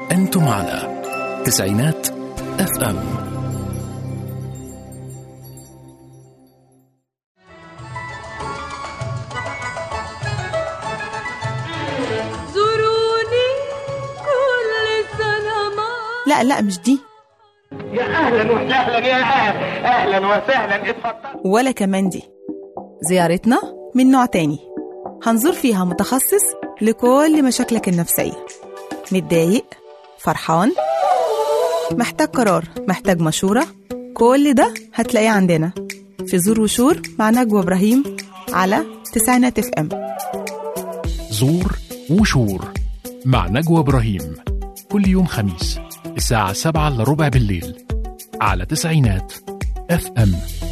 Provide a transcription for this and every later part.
أنتم على تسعينات اف ام زوروني كل سنة ما لا لا مش دي يا اهلا وسهلا يا أهل. اهلا وسهلا اتفضل ولا كمان دي زيارتنا من نوع تاني هنزور فيها متخصص لكل مشاكلك النفسية متضايق فرحان محتاج قرار محتاج مشورة كل ده هتلاقيه عندنا في زور وشور مع نجوى إبراهيم على تسعينات اف ام زور وشور مع نجوى إبراهيم كل يوم خميس الساعة سبعة إلا ربع بالليل على تسعينات اف ام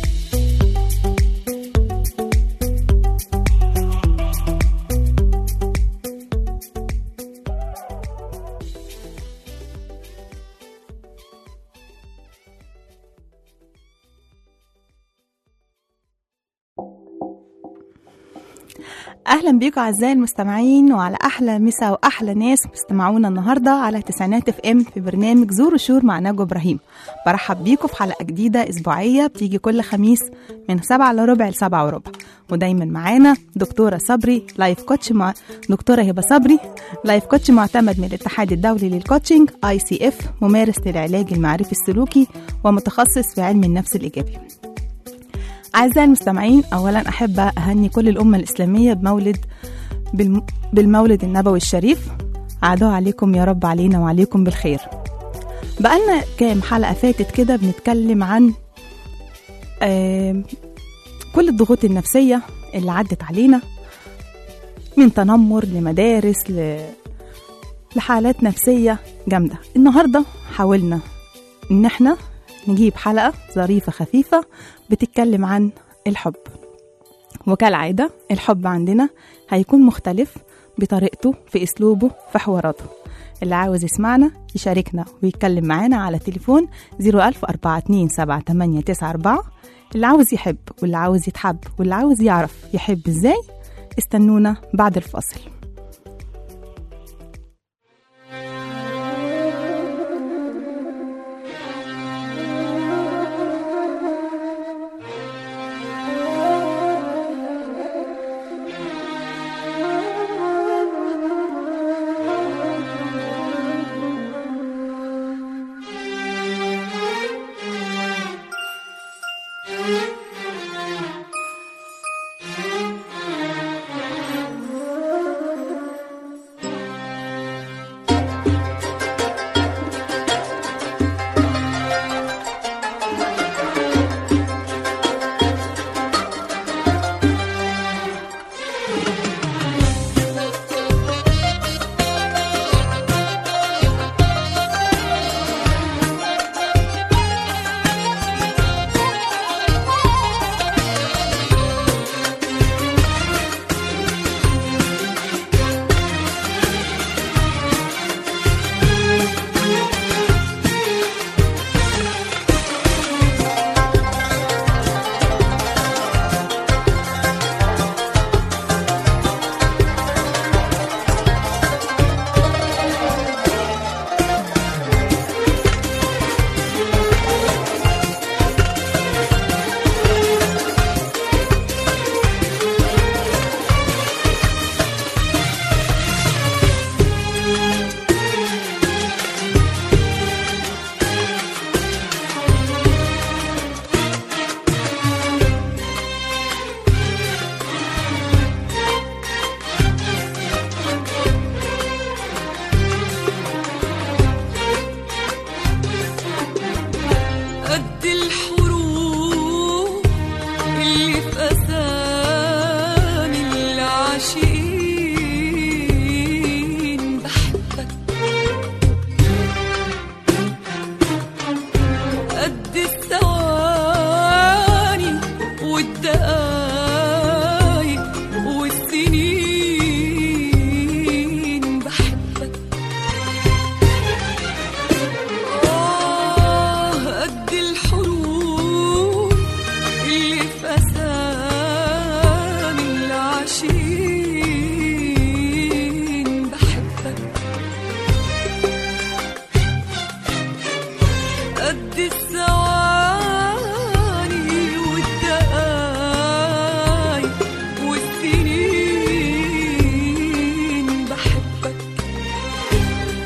اهلا بيكم اعزائي المستمعين وعلى احلى مسا واحلى ناس مستمعونا النهارده على تسعينات اف ام في برنامج زور وشور مع نجوى ابراهيم برحب بيكم في حلقه جديده اسبوعيه بتيجي كل خميس من سبعة الا ربع لسبعة وربع ودايما معانا دكتوره صبري لايف كوتش مع دكتوره هبه صبري لايف كوتش معتمد من الاتحاد الدولي للكوتشنج اي سي اف ممارس للعلاج المعرفي السلوكي ومتخصص في علم النفس الايجابي أعزائي المستمعين أولا أحب أهني كل الأمة الإسلامية بمولد بالم- بالمولد النبوي الشريف عادوا عليكم يا رب علينا وعليكم بالخير بقالنا كام حلقة فاتت كده بنتكلم عن آم، كل الضغوط النفسية اللي عدت علينا من تنمر لمدارس ل... لحالات نفسية جامدة النهاردة حاولنا إن احنا نجيب حلقة ظريفة خفيفة بتتكلم عن الحب وكالعادة الحب عندنا هيكون مختلف بطريقته في أسلوبه في حواراته اللي عاوز يسمعنا يشاركنا ويتكلم معانا على تليفون 010427894 اللي عاوز يحب واللي عاوز يتحب واللي عاوز يعرف يحب ازاي استنونا بعد الفاصل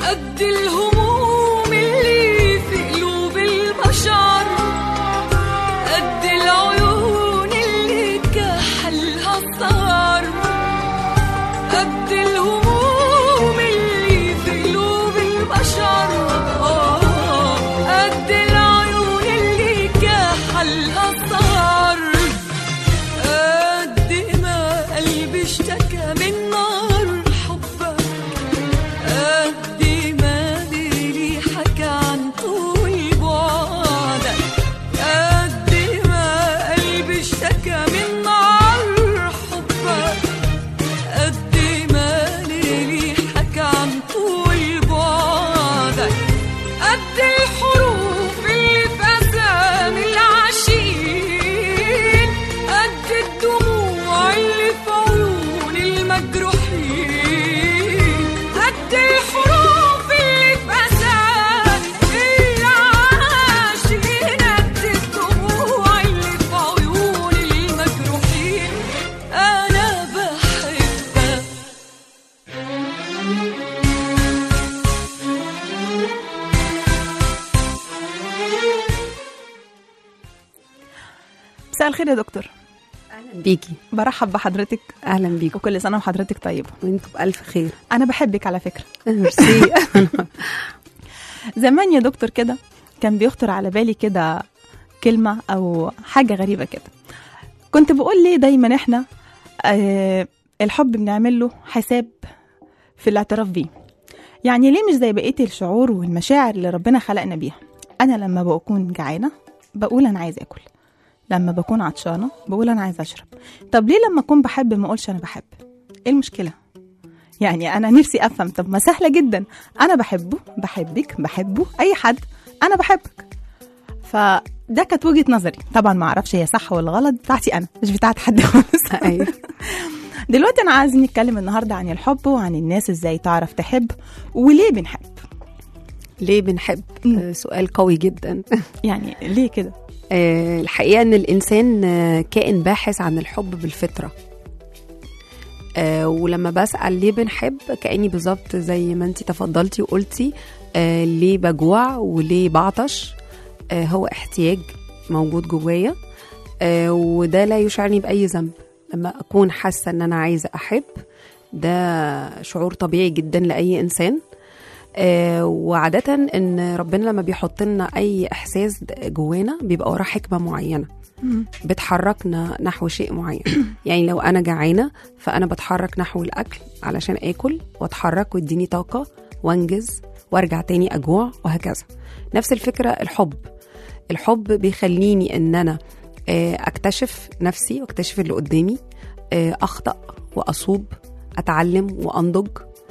قد الهموم اللي في قلوب البشر قد العيون اللي كحلها السهر قد الهموم اللي في قلوب البشر قد العيون اللي كحلها السهر قد ما قلبي اشتكى من نار حبك قد ما ليلي حكى عن طول بعدك قد ما قلبي اشتكى من نار حبك قد ما ليلي حكى عن طول بعدك قد الحروف اللي في أسامي العاشقين قد الدموع اللي في عيون المجروحين قد الحروف اللي في أسامي العاشقين قد الدموع اللي في عيون المجروحين أنا بحبك مساء الخير يا دكتور اهلا بيكي برحب بحضرتك اهلا بيكم وكل سنه وحضرتك طيبه وانتوا بالف خير انا بحبك على فكره ميرسي زمان يا دكتور كده كان بيخطر على بالي كده كلمة أو حاجة غريبة كده كنت بقول ليه دايما إحنا آه الحب بنعمل له حساب في الاعتراف بيه يعني ليه مش زي بقية الشعور والمشاعر اللي ربنا خلقنا بيها أنا لما بكون جعانة بقول أنا عايز أكل لما بكون عطشانة بقول أنا عايز أشرب طب ليه لما أكون بحب ما أقولش أنا بحب إيه المشكلة يعني انا نفسي افهم طب ما سهله جدا انا بحبه بحبك بحبه اي حد انا بحبك فده كانت وجهه نظري طبعا ما اعرفش هي صح ولا غلط بتاعتي انا مش بتاعت حد خالص ايوه دلوقتي انا عايزين نتكلم النهارده عن الحب وعن الناس ازاي تعرف تحب وليه بنحب ليه بنحب آه، سؤال قوي جدا يعني ليه كده آه، الحقيقه ان الانسان آه، كائن باحث عن الحب بالفطره آه، ولما بسال ليه بنحب كاني بالظبط زي ما انت تفضلتي وقلتي آه، ليه بجوع وليه بعطش آه، هو احتياج موجود جوايا آه، وده لا يشعرني باي ذنب لما اكون حاسه ان انا عايزه احب ده شعور طبيعي جدا لاي انسان آه، وعادة ان ربنا لما بيحط لنا اي احساس جوانا بيبقى وراه حكمة معينة بتحركنا نحو شيء معين يعني لو انا جعانة فانا بتحرك نحو الاكل علشان اكل واتحرك ويديني طاقة وانجز وارجع تاني اجوع وهكذا نفس الفكرة الحب الحب بيخليني ان انا آه، اكتشف نفسي واكتشف اللي قدامي آه، اخطأ واصوب اتعلم وانضج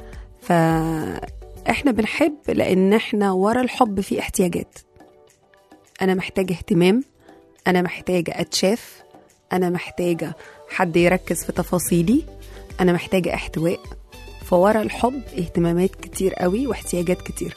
فاحنا بنحب لان احنا ورا الحب في احتياجات انا محتاجه اهتمام انا محتاجه اتشاف انا محتاجه حد يركز في تفاصيلي انا محتاجه احتواء فورا الحب اهتمامات كتير قوي واحتياجات كتير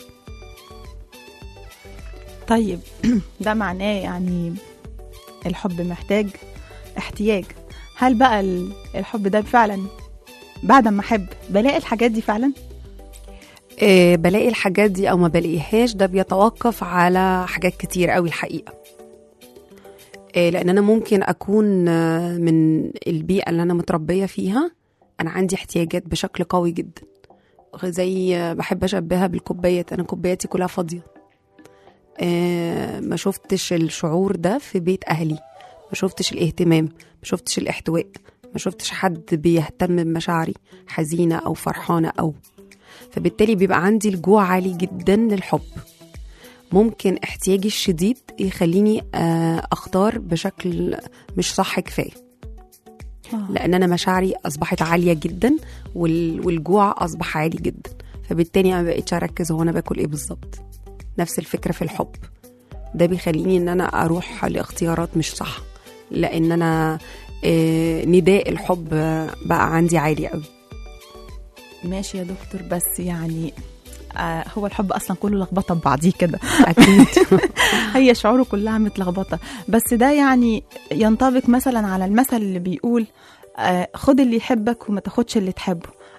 طيب ده معناه يعني الحب محتاج احتياج هل بقى ال- الحب ده فعلا بعد ما احب بلاقي الحاجات دي فعلا آه، بلاقي الحاجات دي او ما بلاقيهاش ده بيتوقف على حاجات كتير قوي الحقيقه آه، لان انا ممكن اكون آه، من البيئه اللي انا متربيه فيها انا عندي احتياجات بشكل قوي جدا زي آه، بحب اشبهها بالكوبايات انا كوباياتي كلها فاضيه آه، ما شفتش الشعور ده في بيت اهلي ما شفتش الاهتمام ما شفتش الاحتواء ما شفتش حد بيهتم بمشاعري حزينه او فرحانه او فبالتالي بيبقى عندي الجوع عالي جدا للحب ممكن احتياجي الشديد يخليني آه، اختار بشكل مش صح كفايه لان انا مشاعري اصبحت عاليه جدا وال- والجوع اصبح عالي جدا فبالتالي انا ما بقتش اركز هو انا باكل ايه بالظبط نفس الفكره في الحب ده بيخليني ان انا اروح لاختيارات مش صح لان انا آه، نداء الحب آه، بقى عندي عالي قوي ماشي يا دكتور بس يعني آه هو الحب اصلا كله لخبطه ببعضيه كده اكيد هي شعوره كلها متلخبطه بس ده يعني ينطبق مثلا على المثل اللي بيقول آه خد اللي يحبك وما تاخدش اللي تحبه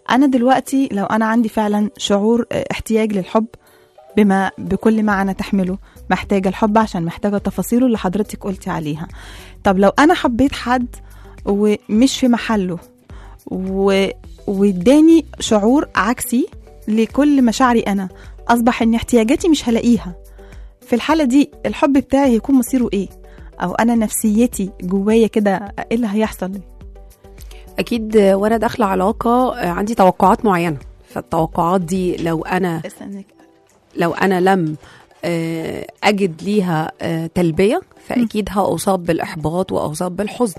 انا دلوقتي لو انا عندي فعلا شعور آه، احتياج للحب بما بكل معنى تحمله محتاجه الحب عشان محتاجه تفاصيله اللي حضرتك قلتي عليها طب لو انا حبيت حد ومش في محله و... واداني شعور عكسي لكل مشاعري انا اصبح ان احتياجاتي مش هلاقيها في الحاله دي الحب بتاعي هيكون مصيره ايه او انا نفسيتي جوايا كده ايه اللي هيحصل لي اكيد وانا داخله علاقه آه، عندي توقعات معينه فالتوقعات دي لو انا استنك لو انا لم آه، اجد ليها آه، تلبيه فاكيد هاصاب بالاحباط واصاب بالحزن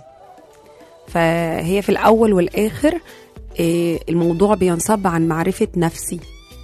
فهي في الاول والاخر آه، الموضوع بينصب عن معرفه نفسي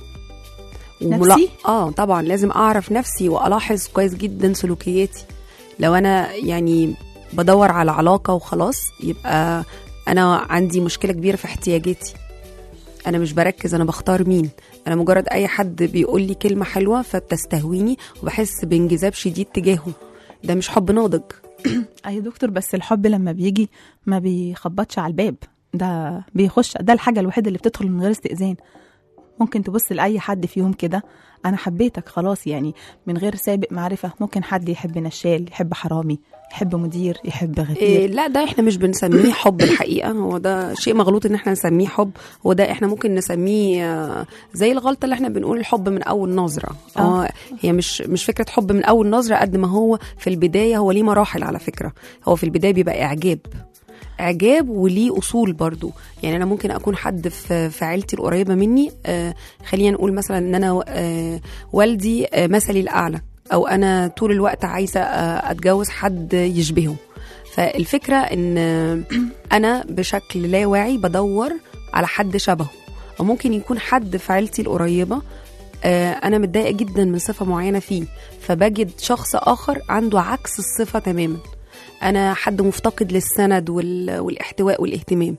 نفسي؟ اه طبعا لازم اعرف نفسي والاحظ كويس جدا سلوكياتي لو انا يعني بدور على علاقه وخلاص يبقى انا عندي مشكله كبيره في احتياجاتي انا مش بركز انا بختار مين انا مجرد اي حد بيقول لي كلمه حلوه فبتستهويني وبحس بانجذاب شديد تجاهه ده مش حب ناضج اي دكتور بس الحب لما بيجي ما بيخبطش على الباب ده بيخش ده الحاجه الوحيده اللي بتدخل من غير استئذان ممكن تبص لاي حد فيهم كده انا حبيتك خلاص يعني من غير سابق معرفه ممكن حد يحب نشال يحب حرامي يحب مدير يحب غفير إيه لا ده احنا مش بنسميه حب الحقيقه هو ده شيء مغلوط ان احنا نسميه حب هو ده احنا ممكن نسميه آه، زي الغلطه اللي احنا بنقول الحب من اول نظره آه. اه هي مش مش فكره حب من اول نظره قد ما هو في البدايه هو ليه مراحل على فكره هو في البدايه بيبقى اعجاب اعجاب وليه اصول برضو يعني انا ممكن اكون حد في في عيلتي القريبه مني آه خلينا نقول مثلا ان انا آه والدي آه مثلي الاعلى او انا طول الوقت عايزه آه اتجوز حد يشبهه فالفكره ان آه، انا بشكل لا واعي بدور على حد شبهه او ممكن يكون حد في عيلتي القريبه آه، انا متضايقه جدا من صفه معينه فيه فبجد شخص اخر عنده عكس الصفه تماما انا حد مفتقد للسند وال... والاحتواء والاهتمام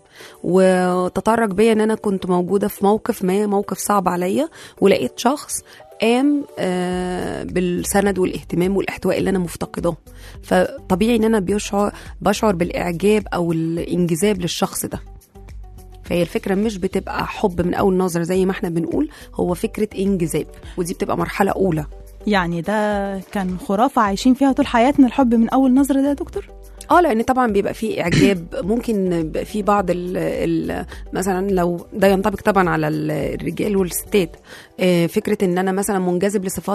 وتطرق بيا ان انا كنت موجوده في موقف ما موقف صعب عليا ولقيت شخص قام آه، بالسند والاهتمام والاحتواء اللي انا مفتقداه فطبيعي ان انا بيشعر بشعر بالاعجاب او الانجذاب للشخص ده فهي الفكره مش بتبقى حب من اول نظره زي ما احنا بنقول هو فكره انجذاب ودي بتبقى مرحله اولى يعني ده كان خرافه عايشين فيها طول حياتنا الحب من اول نظره ده يا دكتور اه لان طبعا بيبقى فيه اعجاب ممكن يبقى فيه بعض ال ال مثلا لو ده ينطبق طبعا على ال- الرجال والستات آه، فكره ان انا مثلا منجذب لصفات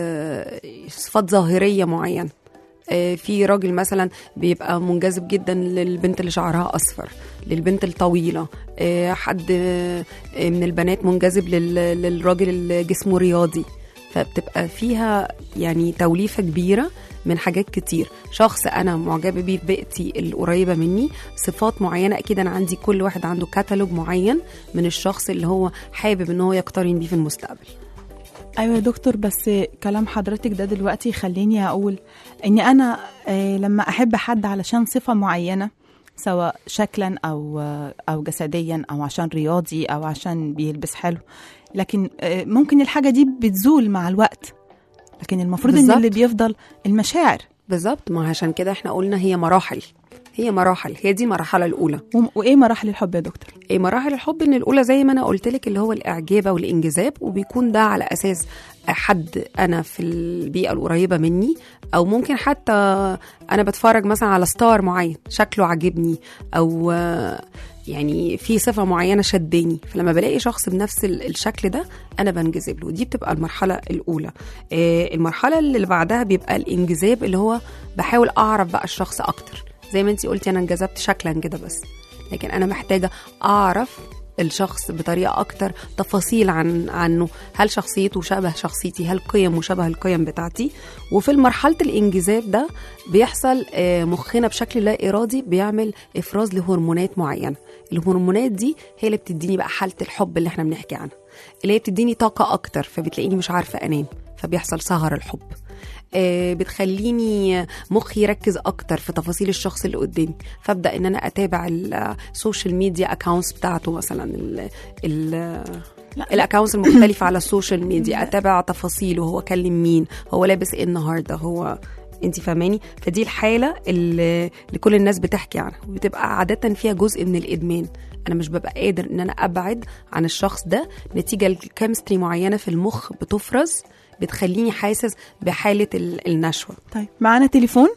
آه، صفات ظاهريه معينه آه، في راجل مثلا بيبقى منجذب جدا للبنت اللي شعرها اصفر للبنت الطويله آه، حد آه، من البنات منجذب لل- للراجل اللي جسمه رياضي فبتبقى فيها يعني توليفه كبيره من حاجات كتير شخص انا معجبه بيه في بيئتي القريبه مني صفات معينه اكيد انا عندي كل واحد عنده كتالوج معين من الشخص اللي هو حابب ان هو يقترن بيه في المستقبل ايوه يا دكتور بس كلام حضرتك ده دلوقتي يخليني اقول اني انا آه، لما احب حد علشان صفه معينه سواء شكلا او آه، او جسديا او عشان رياضي او عشان بيلبس حلو لكن آه، ممكن الحاجه دي بتزول مع الوقت لكن المفروض ان بالظبط. اللي بيفضل المشاعر بالظبط ما عشان كده احنا قلنا هي مراحل هي مراحل هي دي المرحله الاولى وم- وايه مراحل الحب يا دكتور إيه مراحل الحب ان الاولى زي ما انا قلت لك اللي هو الاعجاب او الانجذاب وبيكون ده على اساس حد انا في البيئه القريبه مني او ممكن حتى انا بتفرج مثلا على ستار معين شكله عاجبني او آه، يعني في صفه معينه شداني فلما بلاقي شخص بنفس ال- الشكل ده انا بنجذب له دي بتبقى المرحله الاولى آه، المرحله اللي بعدها بيبقى الانجذاب اللي هو بحاول اعرف بقى الشخص اكتر زي ما انتي قلتي انا انجذبت شكلا كده بس لكن انا محتاجه اعرف الشخص بطريقه اكتر تفاصيل عن عنه هل شخصيته شبه شخصيتي هل قيمه شبه القيم بتاعتي وفي مرحله الانجذاب ده بيحصل آه، مخنا بشكل لا ارادي بيعمل افراز لهرمونات معينه الهرمونات دي هي اللي بتديني بقى حاله الحب اللي احنا بنحكي عنها اللي هي بتديني طاقه اكتر فبتلاقيني مش عارفه انام فبيحصل سهر الحب آه، بتخليني مخي يركز اكتر في تفاصيل الشخص اللي قدامي فابدا ان انا اتابع السوشيال ميديا اكونتس بتاعته مثلا ال ال لا. الاكونتس المختلفه على السوشيال ميديا اتابع تفاصيله هو كلم مين هو لابس ايه النهارده هو انت فاهماني فدي الحاله اللي, اللي كل الناس بتحكي عنها وبتبقى عاده فيها جزء من الادمان انا مش ببقى قادر ان انا ابعد عن الشخص ده نتيجه لكيمستري معينه في المخ بتفرز بتخليني حاسس بحاله ال- النشوه طيب معانا تليفون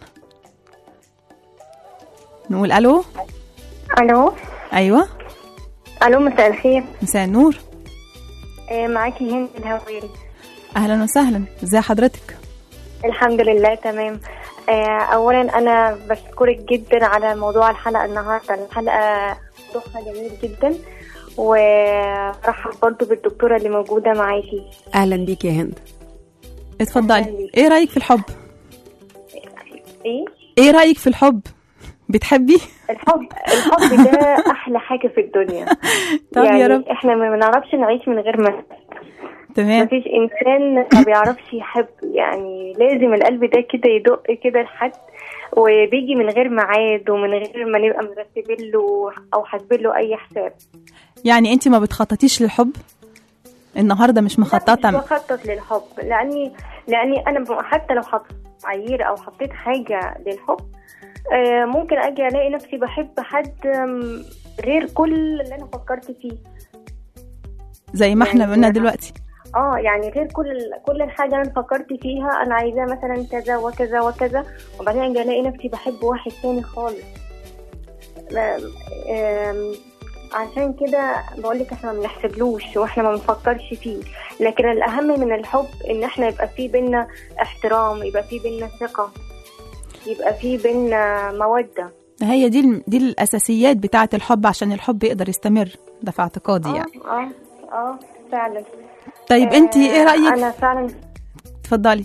نقول الو الو ايوه الو مساء الخير مساء النور آه، معاكي هند الهويري اهلا وسهلا ازي حضرتك الحمد لله تمام آه، اولا انا بشكرك جدا على موضوع الحلقه النهارده الحلقه موضوعها جميل جدا ورحب برضو بالدكتوره اللي موجوده معاكي اهلا بيك يا هند اتفضلي ايه رايك في الحب ايه ايه رايك في الحب بتحبي الحب الحب ده احلى حاجه في الدنيا طب يعني يا رب احنا ما بنعرفش نعيش من غير ما تمام مفيش انسان ما بيعرفش يحب يعني لازم القلب ده كده يدق كده لحد وبيجي من غير ميعاد ومن غير ما نبقى مرتبين له او حاسبين له اي حساب يعني انت ما بتخططيش للحب النهارده مش لا، مش مخططه بخطط للحب لاني لاني انا ب- حتى لو حطيت معايير او حطيت حاجه للحب آه، ممكن اجي الاقي نفسي بحب حد آم، غير كل اللي انا فكرت فيه زي ما احنا يعني قلنا أنا- دلوقتي اه يعني غير كل كل الحاجه انا فكرت فيها انا عايزاه مثلا كذا وكذا وكذا وبعدين اجي الاقي نفسي بحب واحد تاني خالص ما- آم، عشان كده بقول لك احنا ما بنحسبلوش واحنا ما بنفكرش فيه لكن الاهم من الحب ان احنا يبقى في بينا احترام يبقى في بينا ثقه يبقى في بينا موده هي دي الم- دي الاساسيات بتاعه الحب عشان الحب يقدر يستمر ده في اعتقادي اه يعني اه اه فعلا طيب انت ايه آه، رايك انا فعلا اتفضلي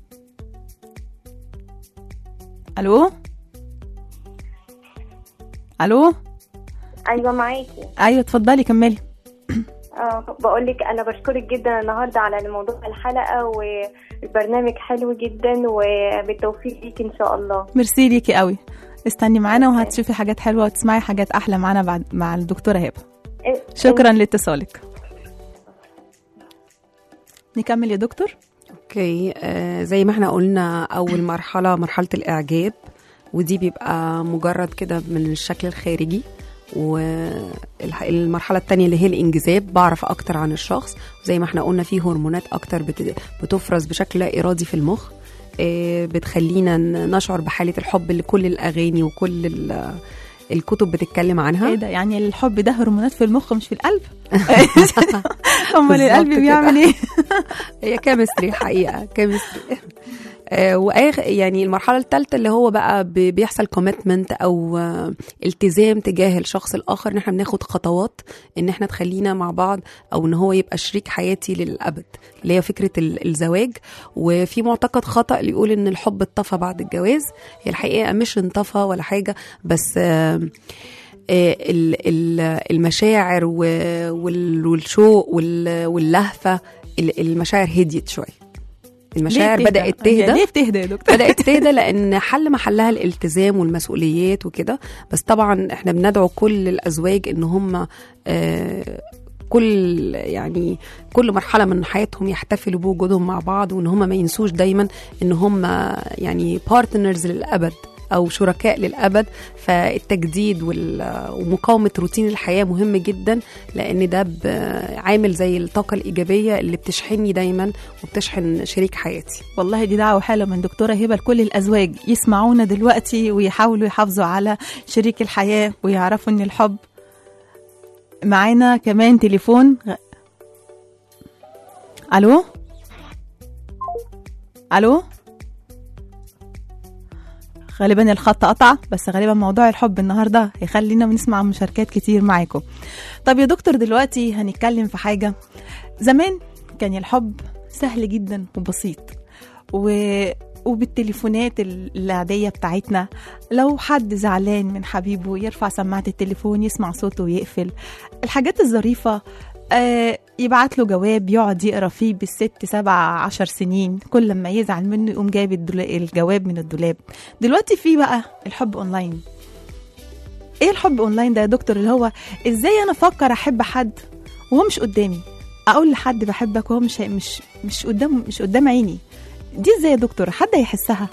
الو الو ايوه معاكي ايوه اتفضلي كملي اه بقول لك انا بشكرك جدا النهارده على موضوع الحلقه والبرنامج حلو جدا وبالتوفيق ليك ان شاء الله ميرسي ليكي قوي استني معانا وهتشوفي حاجات حلوه وتسمعي حاجات احلى معانا بعد مع الدكتوره هبه إن- شكرا لاتصالك نكمل يا دكتور اوكي آه زي ما احنا قلنا اول مرحله مرحله الاعجاب ودي بيبقى مجرد كده من الشكل الخارجي والمرحله التانية اللي هي الانجذاب بعرف اكتر عن الشخص زي ما احنا قلنا في هرمونات اكتر بت- بتفرز بشكل لا ارادي في المخ آه، بتخلينا ن- نشعر بحاله الحب اللي كل الاغاني وكل ال- الكتب بتتكلم عنها ايه ده يعني الحب ده هرمونات في المخ مش في القلب امال القلب بالظبط بيعمل كده. ايه هي كيمستري حقيقه كيمستري آه، واخ يعني المرحله الثالثه اللي هو بقى ب- بيحصل كوميتمنت او آه، التزام تجاه الشخص الاخر ان احنا بناخد خطوات ان احنا تخلينا مع بعض او ان هو يبقى شريك حياتي للابد اللي هي فكره ال- الزواج وفي معتقد خطا اللي يقول ان الحب اتطفى بعد الجواز هي الحقيقه مش انطفى ولا حاجه بس آه، آه، ال- ال- المشاعر و- وال- والشوق وال- واللهفه ال- المشاعر هديت شويه المشاعر ليه بتهدى؟ بدات هي تهدى ليه بتهدى يا دكتور بدات تهدى لان حل محلها الالتزام والمسؤوليات وكده بس طبعا احنا بندعو كل الازواج ان هم آه، كل يعني كل مرحله من حياتهم يحتفلوا بوجودهم مع بعض وان هم ما ينسوش دايما ان هم يعني بارتنرز للابد او شركاء للابد فالتجديد وال- ومقاومه روتين الحياه مهم جدا لان ده ب- عامل زي الطاقه الايجابيه اللي بتشحنني دايما وبتشحن شريك حياتي والله دي دعوة حلوة من دكتورة هبة لكل الأزواج يسمعونا دلوقتي ويحاولوا يحافظوا على شريك الحياة ويعرفوا إن الحب معانا كمان تليفون غ... ألو ألو غالبا الخط قطع بس غالبا موضوع الحب النهارده هيخلينا بنسمع مشاركات كتير معاكم طب يا دكتور دلوقتي هنتكلم في حاجه زمان كان الحب سهل جدا وبسيط و... وبالتليفونات العادية بتاعتنا لو حد زعلان من حبيبه يرفع سماعة التليفون يسمع صوته ويقفل الحاجات الظريفة آه يبعت له جواب يقعد يقرا فيه بالست سبع عشر سنين كل لما يزعل منه يقوم جايب الدولا- الجواب من الدولاب دلوقتي في بقى الحب اونلاين ايه الحب اونلاين ده يا دكتور اللي هو ازاي انا افكر احب حد وهو مش قدامي اقول لحد بحبك وهو مش مش مش قدام مش قدام عيني دي ازاي يا دكتور حد هيحسها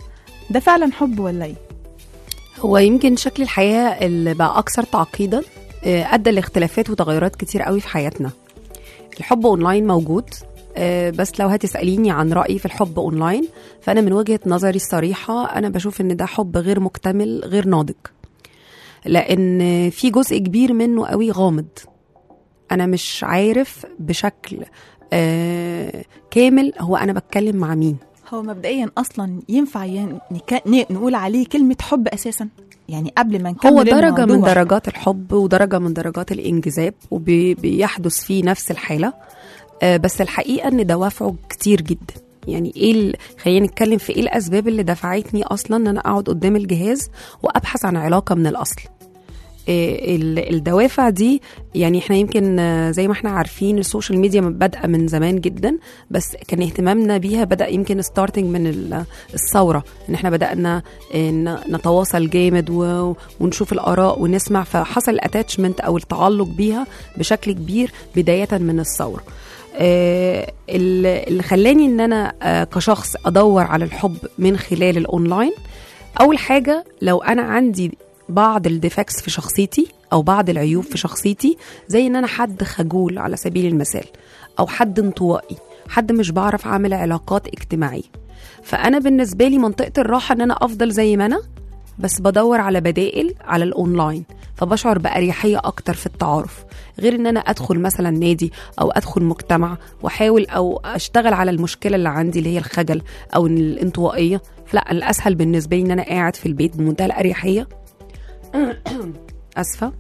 ده فعلا حب ولا ايه هو يمكن شكل الحياة اللي بقى أكثر تعقيدا آه، أدى لاختلافات وتغيرات كتير قوي في حياتنا الحب أونلاين موجود آه، بس لو هتسأليني عن رأيي في الحب أونلاين فأنا من وجهة نظري الصريحة أنا بشوف إن ده حب غير مكتمل غير ناضج لأن في جزء كبير منه قوي غامض أنا مش عارف بشكل آه، كامل هو أنا بتكلم مع مين هو مبدئيا اصلا ينفع ين- نك- ن- نقول عليه كلمه حب اساسا يعني قبل ما نكمل هو درجة من الموضوع. درجات الحب ودرجة من درجات الانجذاب وبيحدث فيه نفس الحالة آه، بس الحقيقة ان دوافعه كتير جدا يعني ايه ال... خلينا نتكلم في ايه الاسباب اللي دفعتني اصلا ان انا اقعد قدام الجهاز وابحث عن علاقة من الاصل آه، ال- الدوافع دي يعني احنا يمكن آه، زي ما احنا عارفين السوشيال ميديا بادئه من زمان جدا بس كان اهتمامنا بيها بدا يمكن ستارتنج من ال- الثوره ان احنا بدانا آه، ن- نتواصل جامد و- ونشوف الاراء ونسمع فحصل الاتاتشمنت او التعلق بيها بشكل كبير بدايه من الثوره آه، اللي اللي خلاني ان انا آه، كشخص ادور على الحب من خلال الاونلاين اول حاجه لو انا عندي بعض الديفكس في شخصيتي او بعض العيوب في شخصيتي زي ان انا حد خجول على سبيل المثال او حد انطوائي حد مش بعرف اعمل علاقات اجتماعيه فانا بالنسبه لي منطقه الراحه ان انا افضل زي ما انا بس بدور على بدائل على الاونلاين فبشعر باريحيه اكتر في التعارف غير ان انا ادخل مثلا نادي او ادخل مجتمع واحاول او اشتغل على المشكله اللي عندي اللي هي الخجل او الانطوائيه لا الاسهل بالنسبه لي ان انا قاعد في البيت بمنتهى الاريحيه اسفه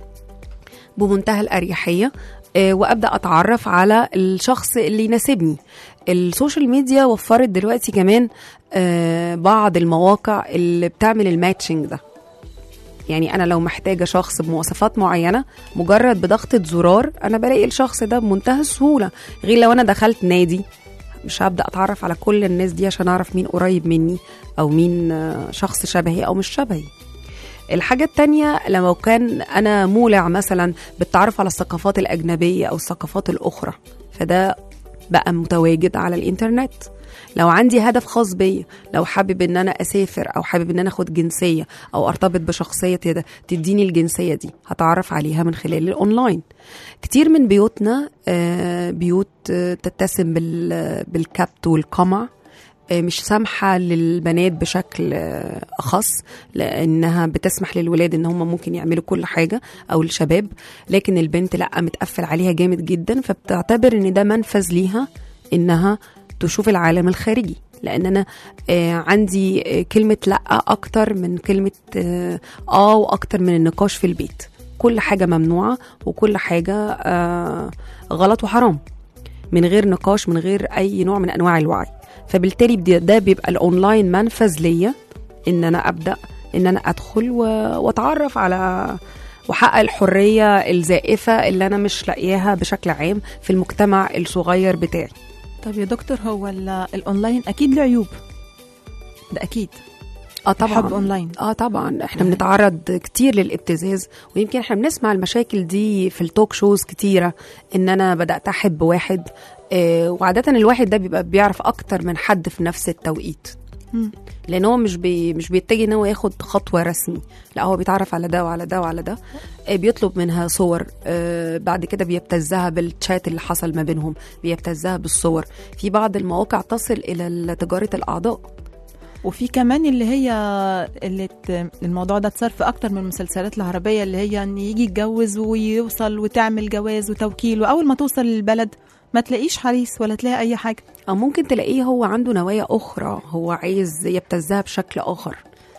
بمنتهى الاريحيه آه، وابدا اتعرف على الشخص اللي يناسبني السوشيال ميديا وفرت دلوقتي كمان آه، بعض المواقع اللي بتعمل الماتشنج ده يعني انا لو محتاجه شخص بمواصفات معينه مجرد بضغطه زرار انا بلاقي الشخص ده بمنتهى السهوله غير لو انا دخلت نادي مش هبدا اتعرف على كل الناس دي عشان اعرف مين قريب مني او مين آه، شخص شبهي او مش شبهي الحاجة التانية لو كان أنا مولع مثلا بالتعرف على الثقافات الأجنبية أو الثقافات الأخرى فده بقى متواجد على الإنترنت لو عندي هدف خاص بيا لو حابب ان انا اسافر او حابب ان انا اخد جنسيه او ارتبط بشخصيه كده تديني الجنسيه دي هتعرف عليها من خلال الاونلاين كتير من بيوتنا آه، بيوت آه، تتسم بال- بالكبت والقمع آه، مش سامحه للبنات بشكل آه، اخص لانها بتسمح للولاد ان هم ممكن يعملوا كل حاجه او الشباب لكن البنت لا متقفل عليها جامد جدا فبتعتبر ان ده منفذ ليها انها تشوف العالم الخارجي لان انا آه عندي آه كلمه لا اكتر من كلمه اه, آه واكتر من النقاش في البيت كل حاجه ممنوعه وكل حاجه آه غلط وحرام من غير نقاش من غير اي نوع من انواع الوعي فبالتالي بدي- ده بيبقى الاونلاين منفذ ليا ان انا ابدا ان انا ادخل و- واتعرف على واحقق الحريه الزائفه اللي انا مش لاقياها بشكل عام في المجتمع الصغير بتاعي طب يا دكتور هو ال- الاونلاين اكيد له عيوب ده اكيد اه طبعا الحب اونلاين اه طبعا احنا بنتعرض كتير للابتزاز ويمكن احنا بنسمع المشاكل دي في التوك شوز كتيره ان انا بدات احب واحد آه وعاده الواحد ده بيبقى بيعرف اكتر من حد في نفس التوقيت مم. لان هو مش بي مش بيتجه ان هو ياخد خطوه رسمي لا هو بيتعرف على ده وعلى ده وعلى ده آه بيطلب منها صور آه بعد كده بيبتزها بالتشات اللي حصل ما بينهم بيبتزها بالصور في بعض المواقع تصل الى تجاره الاعضاء وفي كمان اللي هي اللي ت- الموضوع ده اتصار في اكتر من المسلسلات العربيه اللي هي ان يجي يتجوز ويوصل وتعمل جواز وتوكيل واول ما توصل للبلد ما تلاقيش حريص ولا تلاقي اي حاجه او ممكن تلاقيه هو عنده نوايا اخرى هو عايز يبتزها بشكل اخر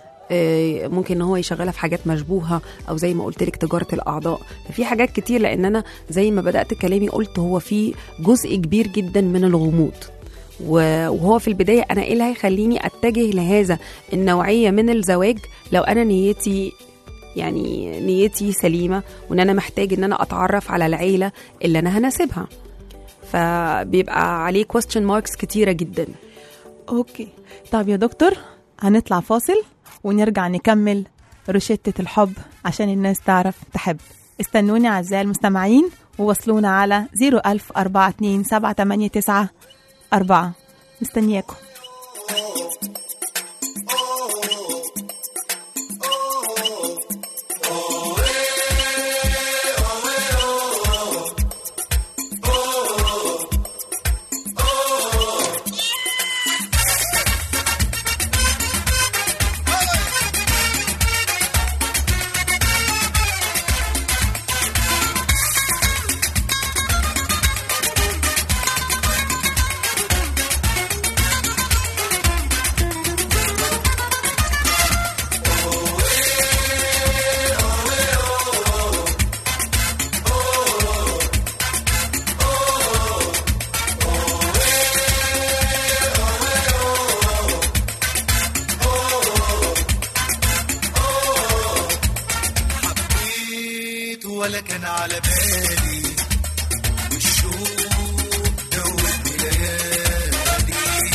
آه، ممكن ان هو يشغلها في حاجات مشبوهه او زي ما قلت لك تجاره الاعضاء ففي حاجات كتير لان انا زي ما بدات كلامي قلت هو في جزء كبير جدا من الغموض و- وهو في البدايه انا ايه اللي هيخليني اتجه لهذا النوعيه من الزواج لو انا نيتي يعني نيتي سليمه وان انا محتاج ان انا اتعرف على العيله اللي انا هناسبها فبيبقى عليه question marks كتيره جدا اوكي طب يا دكتور هنطلع فاصل ونرجع نكمل روشتة الحب عشان الناس تعرف تحب استنوني أعزائي المستمعين ووصلونا على 01042 مستنياكم على بالي والشوق دوبني ليالي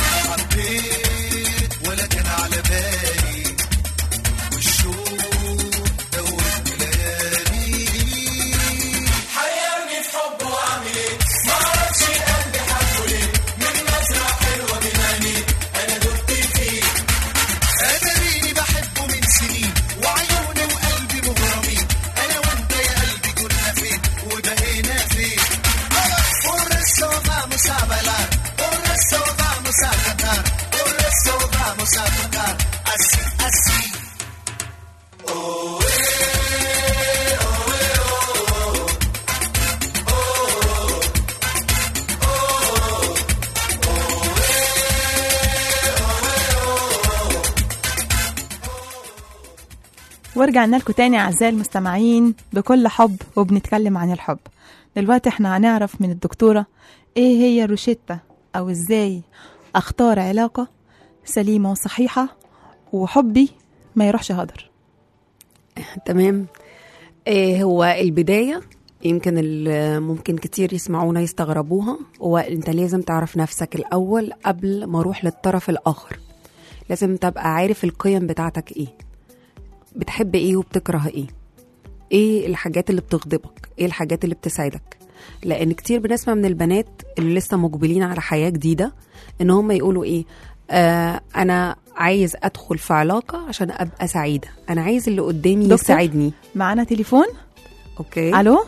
حبيت ولا كان على بالي والشوق دوبني ليالي حيرني في حبه واعمل ايه ما اعرفش قلبي حبه ليه من نظره حلوه بماني انا دبت فيه اتاريني بحبه من سنين وعيوني وقلبي مغرمين انا وانت يا قلبي كنا فين وبقينا فين por eso vamos a bailar por eso vamos a cantar por eso vamos a tocar así así oh, eh, oh, eh, oh, oh. ورجعنا لكم تاني أعزائي المستمعين بكل حب وبنتكلم عن الحب دلوقتي احنا هنعرف من الدكتورة ايه هي الروشتة أو ازاي أختار علاقة سليمة وصحيحة وحبي ما يروحش هدر تمام آه هو البداية يمكن ال- ممكن كتير يسمعونا يستغربوها هو انت لازم تعرف نفسك الأول قبل ما اروح للطرف الآخر لازم تبقى عارف القيم بتاعتك ايه بتحب ايه وبتكره ايه ايه الحاجات اللي بتغضبك ايه الحاجات اللي بتسعدك لان كتير بنسمع من البنات اللي لسه مقبلين على حياة جديدة ان هم يقولوا ايه آه انا عايز ادخل في علاقة عشان ابقى سعيدة انا عايز اللي قدامي دكتور؟ يساعدني معانا تليفون اوكي ألو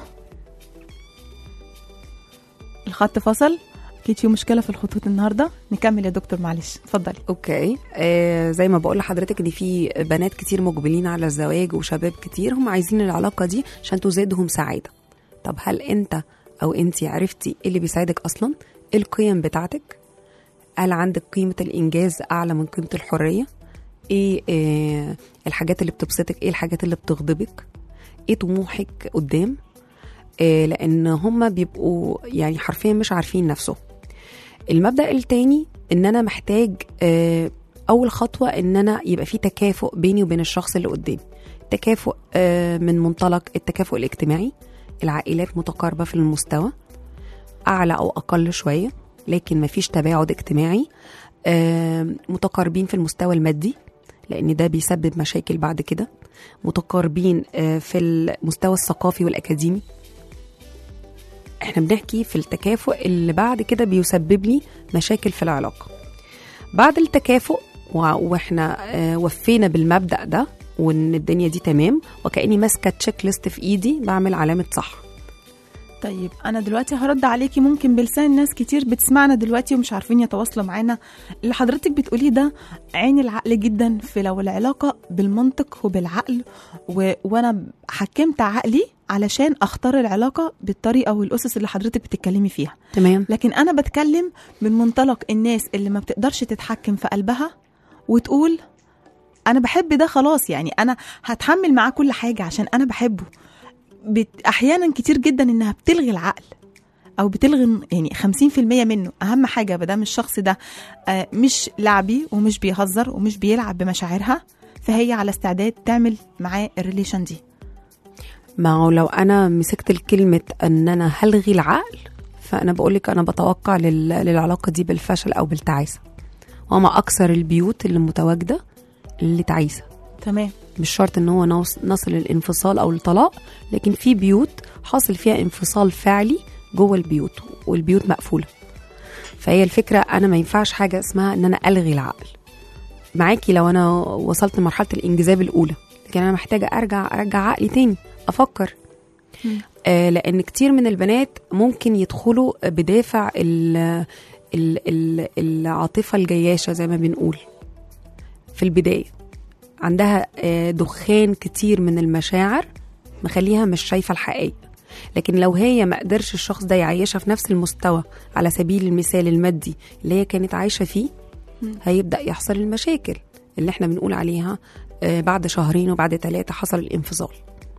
الخط فصل أكيد في مشكلة في الخطوط النهاردة نكمل يا دكتور معلش اتفضلي اوكي آه زي ما بقول لحضرتك ان في بنات كتير مقبلين على الزواج وشباب كتير هم عايزين العلاقه دي عشان تزيدهم سعاده طب هل انت او انت عرفتي ايه اللي بيساعدك اصلا ايه القيم بتاعتك هل عندك قيمه الانجاز اعلى من قيمه الحريه ايه آه الحاجات اللي بتبسطك ايه الحاجات اللي بتغضبك ايه طموحك قدام آه لان هم بيبقوا يعني حرفيا مش عارفين نفسهم المبدا التاني ان انا محتاج آه، اول خطوه ان انا يبقى في تكافؤ بيني وبين الشخص اللي قدامي تكافؤ آه، من منطلق التكافؤ الاجتماعي العائلات متقاربه في المستوى اعلى او اقل شويه لكن مفيش تباعد اجتماعي آه، متقاربين في المستوى المادي لان ده بيسبب مشاكل بعد كده متقاربين آه، في المستوى الثقافي والاكاديمي احنا بنحكي في التكافؤ اللي بعد كده بيسبب لي مشاكل في العلاقه بعد التكافؤ و- واحنا آه، وفينا بالمبدا ده وان الدنيا دي تمام وكاني ماسكه تشيك ليست في ايدي بعمل علامه صح طيب انا دلوقتي هرد عليكي ممكن بلسان ناس كتير بتسمعنا دلوقتي ومش عارفين يتواصلوا معانا اللي حضرتك بتقوليه ده عين العقل جدا في لو العلاقه بالمنطق وبالعقل و... وانا حكمت عقلي علشان اختار العلاقه بالطريقه والاسس اللي حضرتك بتتكلمي فيها تمام لكن انا بتكلم من منطلق الناس اللي ما بتقدرش تتحكم في قلبها وتقول انا بحب ده خلاص يعني انا هتحمل معاه كل حاجه عشان انا بحبه بت... احيانا كتير جدا انها بتلغي العقل او بتلغي يعني 50% منه اهم حاجه بدام الشخص ده آه، مش لعبي ومش بيهزر ومش بيلعب بمشاعرها فهي على استعداد تعمل معاه الريليشن دي ما هو لو انا مسكت الكلمه ان انا هلغي العقل فانا بقولك انا بتوقع لل... للعلاقه دي بالفشل او بالتعاسه وما اكثر البيوت اللي متواجده اللي تعيسه تمام مش شرط ان هو نوص- نصل للانفصال او الطلاق لكن في بيوت حاصل فيها انفصال فعلي جوه البيوت والبيوت مقفوله فهي الفكره انا ما ينفعش حاجه اسمها ان انا الغي العقل معاكي لو انا وصلت لمرحله الانجذاب الاولى لكن انا محتاجه ارجع ارجع عقلي تاني افكر آه لان كتير من البنات ممكن يدخلوا بدافع ال ال ال العاطفه الجياشه زي ما بنقول في البدايه عندها آه، دخان كتير من المشاعر مخليها مش شايفه الحقيقه لكن لو هي ما قدرش الشخص ده يعيشها في نفس المستوى على سبيل المثال المادي اللي هي كانت عايشه فيه هيبدا يحصل المشاكل اللي احنا بنقول عليها آه، بعد شهرين وبعد ثلاثه حصل الانفصال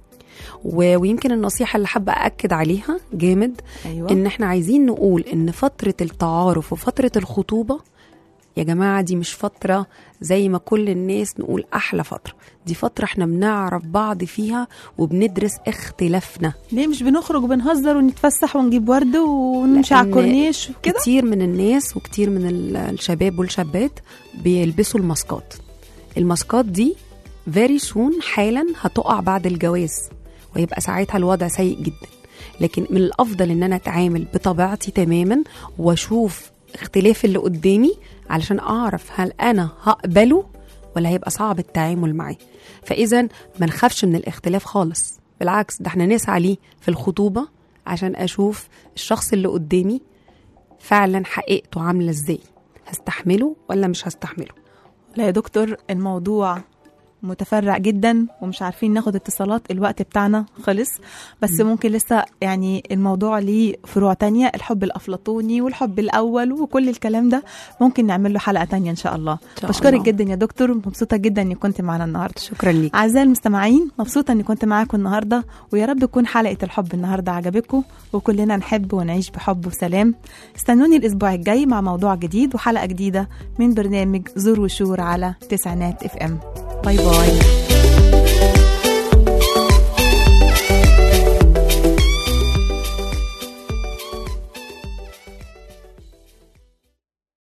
و- ويمكن النصيحه اللي حابه اكد عليها جامد ايوه ان احنا عايزين نقول ان فتره التعارف وفتره الخطوبه يا جماعة دي مش فترة زي ما كل الناس نقول أحلى فترة دي فترة احنا بنعرف بعض فيها وبندرس اختلافنا ليه مش بنخرج وبنهزر ونتفسح ونجيب ورد ونمشي على لأن الكورنيش وكده كتير من الناس وكتير من ال- الشباب والشابات بيلبسوا الماسكات الماسكات دي فيري سون حالا هتقع بعد الجواز ويبقى ساعتها الوضع سيء جدا لكن من الافضل ان انا اتعامل بطبيعتي تماما واشوف اختلاف اللي قدامي علشان اعرف هل انا هقبله ولا هيبقى صعب التعامل معاه فاذا ما نخافش من الاختلاف خالص بالعكس ده احنا نسعى ليه في الخطوبه عشان اشوف الشخص اللي قدامي فعلا حقيقته عامله ازاي هستحمله ولا مش هستحمله لا يا دكتور الموضوع متفرع جدا ومش عارفين ناخد اتصالات الوقت بتاعنا خلص بس ممكن لسه يعني الموضوع ليه فروع تانية الحب الأفلاطوني والحب الأول وكل الكلام ده ممكن نعمل له حلقة تانية إن شاء الله شاء بشكرك الله. جدا يا دكتور مبسوطة جدا إني كنت معنا النهاردة شكرا ليك أعزائي المستمعين مبسوطة إني كنت معاكم النهاردة ويا رب تكون حلقة الحب النهاردة عجبتكم وكلنا نحب ونعيش بحب وسلام استنوني الأسبوع الجاي مع موضوع جديد وحلقة جديدة من برنامج زور وشور على تسعينات اف ام باي باي